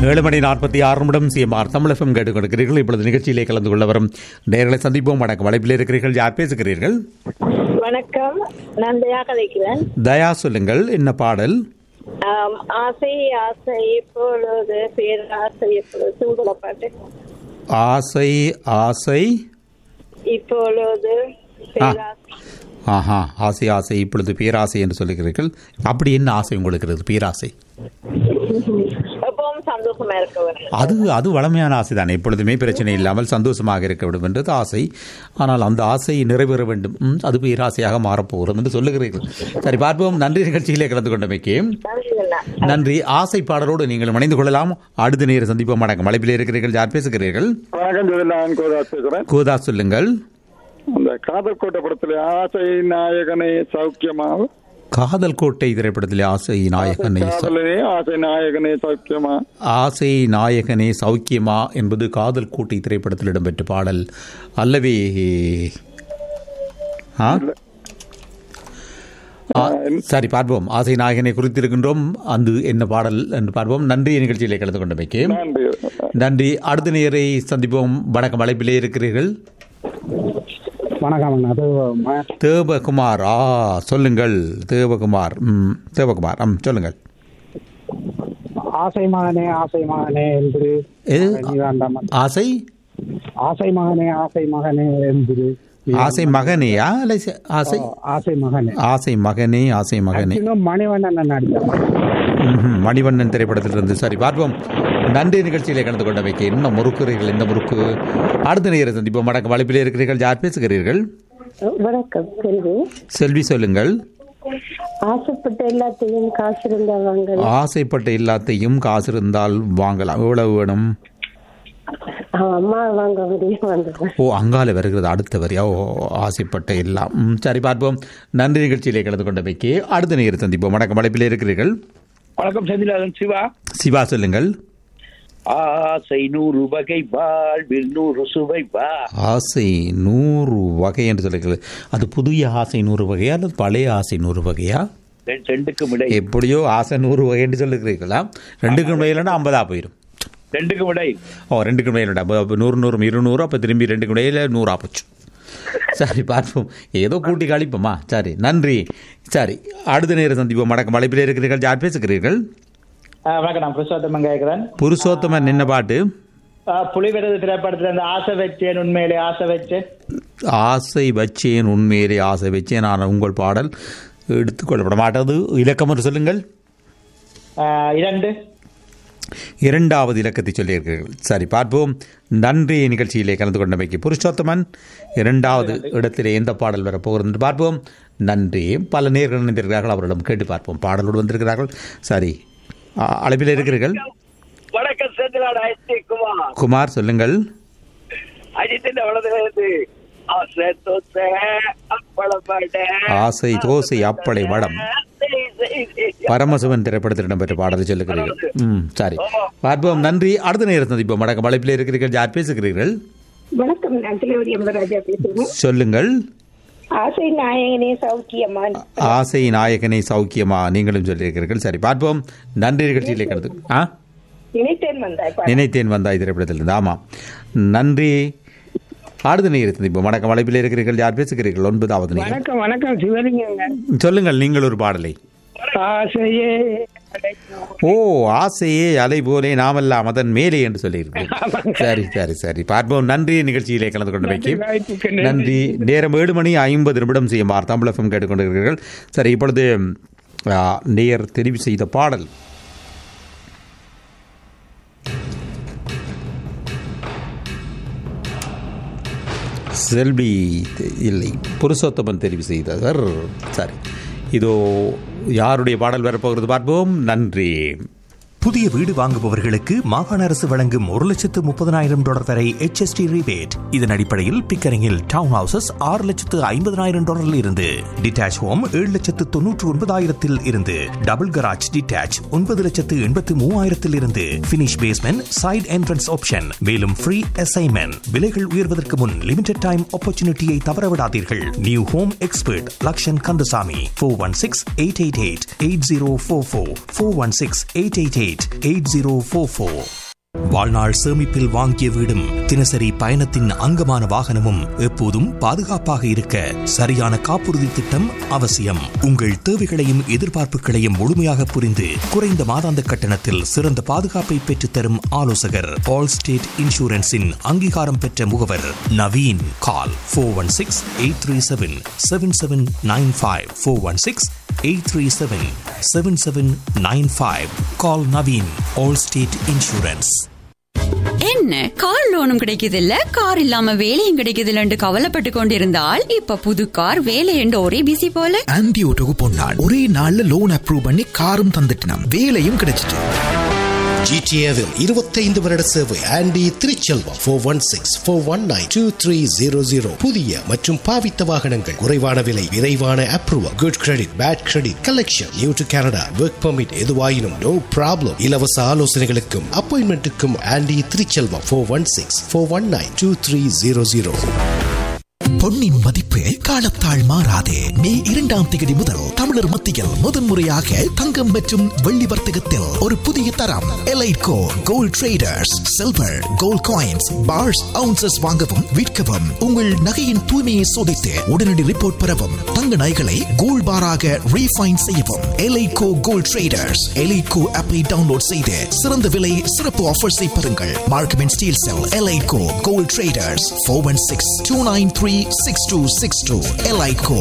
ஏழு மணி நாற்பத்தி ஆறு நிமிடம் சிஎம்ஆர் தமிழகம் கேட்டுக் கொடுக்கிறீர்கள் இப்பொழுது நிகழ்ச்சியிலே கலந்து கொள்ள வரும் நேர்களை சந்திப்போம் வணக்கம் வலைப்பில் இருக்கிறீர்கள் யார் பேசுகிறீர்கள் வணக்கம் நான் தயா கதைக்கிறேன் தயா சொல்லுங்கள் என்ன பாடல் ஆம், ஆசை ஆசை இப்பொழுது பேராசை இப்பொழுது சிங்கள பாட்டு ஆசை ஆசை இப்பொழுது பேராசை ஆஹா ஆசை ஆசை இப்பொழுது பேராசை என்று சொல்லுகிறீர்கள் அப்படி என்ன ஆசை உங்களுக்கு இருக்குது பேராசை எப்பவும் சந்தோஷமா இருக்க வேண்டும் அது அது வளமையான ஆசை தான் எப்பொழுதுமே பிரச்சனை இல்லாமல் சந்தோஷமாக இருக்க வேண்டும் என்றது ஆசை ஆனால் அந்த ஆசை நிறைவேற வேண்டும் ம், அது பேராசையாக மாறப்போகிறது என்று சொல்லுகிறீர்கள் சரி பார்ப்போம் நன்றி நிகழ்ச்சியிலே கலந்து கொண்டமைக்கு நன்றி அண்ணா. நன்றி ஆசை பாடலோடு நீங்கள் இணைந்து கொள்ளலாம் அடுத்த நேர சந்திப்போம் வணக்கம் மலைப்பில் இருக்கிறீர்கள் யார் பேசுகிறீர்கள் வணக்கம் ஜோதி நான் கோதா பேசுறேன் கோதா சொல்லுங்கள் அந்த காதல் கோட்டை படத்துல ஆசை நாயகனே சௌக்கியமா காதல் கோட்டை திரைப்படத்தில் ஆசை நாயகனை ச- காதலனே ஆசை நாயகனே சௌக்கியமா ஆசை நாயகனே சௌக்கியமா என்பது காதல் கோட்டை திரைப்படத்தில் இடம்பெற்ற பாடல் அல்லவே ஆ? ஆ, சரி பார்ப்போம் ஆசை நாயகனை குறித்திருக்கின்றோம் அந்த என்ன பாடல் என்று பார்ப்போம் நன்றி நிகழ்ச்சியிலே கலந்து கொண்டமைக்கு நன்றி நன்றி அடுத்த நேரை சந்திப்போம் வணக்கம் அழைப்பிலே இருக்கிறீர்கள் வணக்கம் அண்ணா அது ம- தேவகுமார் ஆ சொல்லுங்கள் தேவகுமார் ம் தேவகுமார் ம் சொல்லுங்கள் ஆசை மகனே ஆசை மகனே என்று எது? நீதாண்டாம் ஆசை ஆசை மகனே ஆசை மகனே என்று ஆசை மகனேயா இல்லை ச- ஆசை ஆசை மகனே ஆசை மகனே ஆசை மகனே இன்னும் மணிவண்ணன் நடித்தார் ம்ஹும். மணிவண்ணன் திரைப்படத்திலிருந்து சரி பார்ப்போம் நன்றி நிகழ்ச்சியிலே கலந்து கொண்டமைக்கு என்ன முறுக்குறீர்கள் இந்த முறுக்கு அடுத்த நேர சந்திப்போம் வணக்கம் வளைப்பிலே இருக்கிறீர்கள் யார் பேசுகிறீர்கள் வணக்கம் செல்வி செல்வி சொல்லுங்கள் ஆசைப்பட்ட எல்லாத்தையும் காசு இருந்தா வாங்க ஆசைப்பட்ட எல்லாத்தையும் காசு இருந்தால் வாங்கலாம் எவ்வளவு வேணும் அம்மா வாங்க முடியும் வந்துடுறேன் ஓ அங்கால வருகிறது அடுத்த வரியா ஓ ஆசைப்பட்ட எல்லாம் ம், சரி பார்ப்போம் நன்றி நிகழ்ச்சியிலே கலந்து கொண்டமைக்கு அடுத்த நேர சந்திப்போம் வணக்கம் வளைப்பிலே இருக்கிறீர்கள் வணக்கம் செந்திலாதன் சிவா சிவா சொல்லுங்கள் ஆசை நூறு வகை வாழ்வில் நூறு சுவை வா ஆசை நூறு வகை என்று சொல்லுங்கள் அது புதிய ஆசை நூறு வகையா அல்லது பழைய ஆசை நூறு வகையா ரெண்டு- ரெண்டுக்கும் இடை எப்படியோ ஆசை நூறு வகை என்று சொல்லுகிறீர்களா ரெண்டுக்கும் இடையிலன்னா ஐம்பதா போயிடும் ரெண்டுக்கும் இடை ஓ ரெண்டுக்கும் இடையில அப்போ நூறு நூறு இருநூறு அப்போ திரும்பி ரெண்டுக்கும் இடையில நூறா போச்சு சரி பார்ப்போம் ஏதோ கூட்டி கழிப்போமா சரி நன்றி சரி அடுத்த நேரம் சந்திப்போம் வணக்கம் மலைப்பில் இருக்கிறீர்கள் யார் பேசுகிறீர்கள் வணக்கம் நான் புருஷோத்தமன் கேட்கிறேன் புருஷோத்தமன் என்ன பாட்டு புலிவிரது திரைப்படத்துல இந்த ஆசை வச்சேன் உண்மையிலே ஆசை வச்சேன் ஆசை வச்சேன் உண்மையிலே ஆசை வச்சேன் நான் உங்கள் பாடல் எடுத்துக்கொள்ளப்பட மாட்டது இலக்கம் என்று சொல்லுங்கள் ஆஹ் இரண்டு இரண்டாவது இலக்கத்தை சொல்லியிருக்கிறீர்கள் சரி பார்ப்போம் நன்றி நிகழ்ச்சியிலே கலந்து கொண்டமைக்கு புருஷோத்தமன் இரண்டாவது இடத்திலே எந்த பாடல் வரப்போகிறது என்று பார்ப்போம் நன்றி பல நேர்கள் இணைந்திருக்கிறார்கள் அவரிடம் கேட்டு பார்ப்போம் பாடலோடு வந்திருக்கிறார்கள் சரி அ- அழைப்பில் இருக்கிறீர்கள் வணக்கம் செந்திலாட ஐசி குமார் குமார் சொல்லுங்கள் அஜித்தின் வலது ஆசை தோசை அப்பளம் வடை. ஆசை தோசை அப்பளை வடம் பரமசிவன் திரைப்படத்தில் இடம்பெற்ற பாடலை சொல்லுகிறீர்கள் ம் சரி பார்ப்போம் நன்றி அடுத்த நேரம் சந்திப்போம் வணக்கம் அழைப்பில் இருக்கிறீர்கள் யார் பேசுகிறீர்கள் வணக்கம் நான் திலவதி அம்பராஜா பேசுகிறேன் சொல்லுங்கள் ஆசை நாயகனே சௌக்கியமான் ஆசை நாயகனை சௌக்கியமா நீங்களும் சொல்லியிருக்கிறீர்கள் சரி பார்ப்போம் நன்றி நிகழ்ச்சியிலே கலந்து ஆ நினைத்தேன் வந்தாய் நினைத்தேன் வந்தாய் திரைப்படத்திலிருந்து ஆமாம் நன்றி அடுத்த நீர் சந்திப்போம் வணக்கம் வளைப்பில் இருக்கிறீர்கள் யார் பேசுகிறீர்கள் ஒன்பதாவது நீங்கள் வணக்கம் வணக்கம் சிவலிங்கங்க சொல்லுங்கள் நீங்கள் ஒரு பாடலை ஆசையே ஓ ஆசையே அலை போலே நாமெல்லாம் அதன் மேலே என்று சொல்லியிருக்கேன் சரி சரி சரி பார்ப்போம் நன்றி நிகழ்ச்சியிலே கலந்து கொண்டு வைக்க வாய்ப்புக்கு நன்றி நேரம் ஏழு மணி ஐம்பது நிமிடம் செய்யுமாறு தமிழ் எஃப்எம் கேட்டுக்கொண்டிருக்கிறீர்கள் சரி இப்பொழுது ஆ, நேர் தெரிவு செய்த பாடல் செல்வி தெ- இல்லை புருஷோத்தமன் தெரிவு செய்தவர் சரி இதோ யாருடைய பாடல் வரப்போகிறது பார்ப்போம் நன்றி புதிய வீடு வாங்குபவர்களுக்கு மாகாண அரசு வழங்கும் ஒரு லட்சத்து முப்பதனாயிரம் டாலர் வரை HST rebate இதன் அடிப்படையில் பிக்கரிங்கில் டவுன் ஹவுசஸ் ஆறு லட்சத்து ஐம்பதனாயிரம் டாலரில் இருந்து டிட்டாச் ஹோம் ஏழு லட்சத்து தொன்னூற்று ஒன்பதாயிரத்தில் இருந்து டபுள் கராஜ் டிட்டாச் ஒன்பது லட்சத்து எண்பத்து மூவாயிரத்தில் இருந்து finish basement side entrance option மேலும் ஃப்ரீ அசைன்மெண்ட் விலைகள் உயர்வதற்கு முன் லிமிடெட் டைம் ஆப்பர்ச்சுனிட்டியை தவறவிடாதீர்கள் new home expert Lakshan Kandasamy four one six eight eight eight eight zero four four four one six eight eight eight eight eight zero four four வாழ்நாள் சேமிப்பில் வாங்கிய வீடும் தினசரி பயணத்தின் அங்கமான வாகனமும் எப்போதும் பாதுகாப்பாக இருக்க சரியான காப்புறுதி திட்டம் அவசியம் உங்கள் தேவைகளையும் எதிர்பார்ப்புகளையும் முழுமையாக புரிந்து குறைந்த மாதாந்த கட்டணத்தில் சிறந்த பாதுகாப்பை பெற்றுத்தரும் ஆலோசகர் ஆல் ஸ்டேட் இன்சூரன்ஸின் அங்கீகாரம் பெற்ற முகவர் Naveen call four one six eight three seven seven seven nine five four one six eight three seven seven seven nine five call Naveen Allstate insurance என்ன கார் லோனும் கிடைக்குது இல்ல கார் இல்லாம வேலையும் கிடைக்குது இல்லன்னு கவலைப்பட்டு கொண்டிருந்தால் இப்ப புது கார் வேலை என்று ஒரே பிசி போல ஆன்டி ஓட்டோக்கு போனாள் ஒரே நாள்ல லோன் அப்ரூவ் பண்ணி காரும் தந்துட்டினாம் வேலையும் கிடைச்சிட்டு ஜிடிஏவில் இருபத்தைந்து வருட சேவை Andy Thiruchelvam four one six four one nine two three zero zero புதிய மற்றும் பாவித்த வாகனங்கள் குறைவான விலை விரைவான approval good credit bad credit collection new to Canada work permit எதுவாயினும் நோ ப்ராப்ளம் இலவச ஆலோசனைகளுக்கும் அப்பாயின்மெண்ட்டுக்கும் Andy Thiruchelvam four one six four one nine two three zero zero பொன்னின் மதிப்பு காலத்தால் மாறாதே மே இரண்டாம் தேதி முதல் தமிழர் மத்தியில் முதன்முறையாக தங்கம் மற்றும் வெள்ளி வர்த்தகத்தில் ஒரு புதிய தரம் Elitco gold traders silver gold coins bars ounces வாங்கவும் விற்கவும் உங்கள் நகையின் தூய்மையை சோதித்து உடனடி ரிப்போர்ட் பெறவும் தங்க நகைகளை கோல்ட் பாராக ரீஃபைன் செய்யவும் எலைட்கோ கோல்ட் ட்ரேடர்ஸ் எலைட்கோ ஆப்பை டவுன்லோட் செய்து சிறந்த விலை சிறப்பு ஆஃபர்ஸை பெறுங்கள் மார்க்கமெண்ட் steel sell Elitco gold traders four one six two nine three six two six two Elitco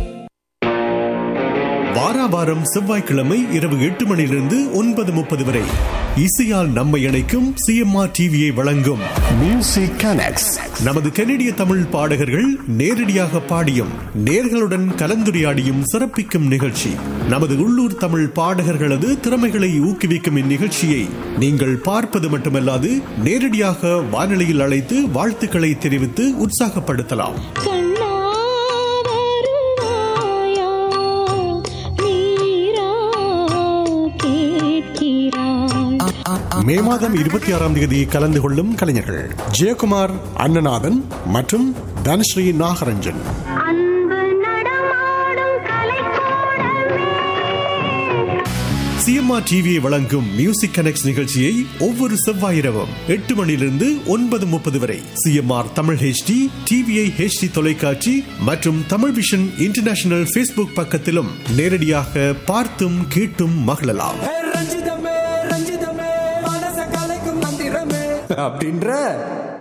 வாராவாரம் செவ்வாய்க்கிழமை இரவு எட்டு மணியிலிருந்து ஒன்பது முப்பது வரை இசையால் நம்மை இணைக்கும் சிஎம்ஆர் டிவியை வழங்கும் மியூசிக் கனெக்ட்ஸ் நமது கனடிய தமிழ் பாடகர்கள் நேரடியாக பாடியும் நேர்களுடன் கலந்துரையாடியும் சிறப்பிக்கும் நிகழ்ச்சி நமது உள்ளூர் தமிழ் பாடகர்களது திறமைகளை ஊக்குவிக்கும் இந்நிகழ்ச்சியை நீங்கள் பார்ப்பது மட்டுமல்லாது நேரடியாக வானொலியில் அழைத்து வாழ்த்துக்களை தெரிவித்து உற்சாகப்படுத்தலாம் மே மாதம் இருபத்தி ஆறாம் தேதி கலந்து கொள்ளும் கலைஞர்கள் ஜெயக்குமார் அண்ணநாதன் மற்றும் தனஸ்ரீ நாகரஞ்சன் சிஎம்ஆர் டிவியை வழங்கும் மியூசிக் கனெக்ட் நிகழ்ச்சியை ஒவ்வொரு செவ்வாய் இரவும் எட்டு மணியிலிருந்து ஒன்பது முப்பது வரை CMR Tamil HD TVI HD தொலைக்காட்சி மற்றும் தமிழ் விஷன் இன்டர்நேஷனல் ஃபேஸ்புக் பக்கத்திலும் நேரடியாக பார்த்தும் கேட்டும் மகிழலாம் ரஞ்சிதமே ரஞ்சிதமே மனச கலைக்கும் மந்திரமே அப்படின்ற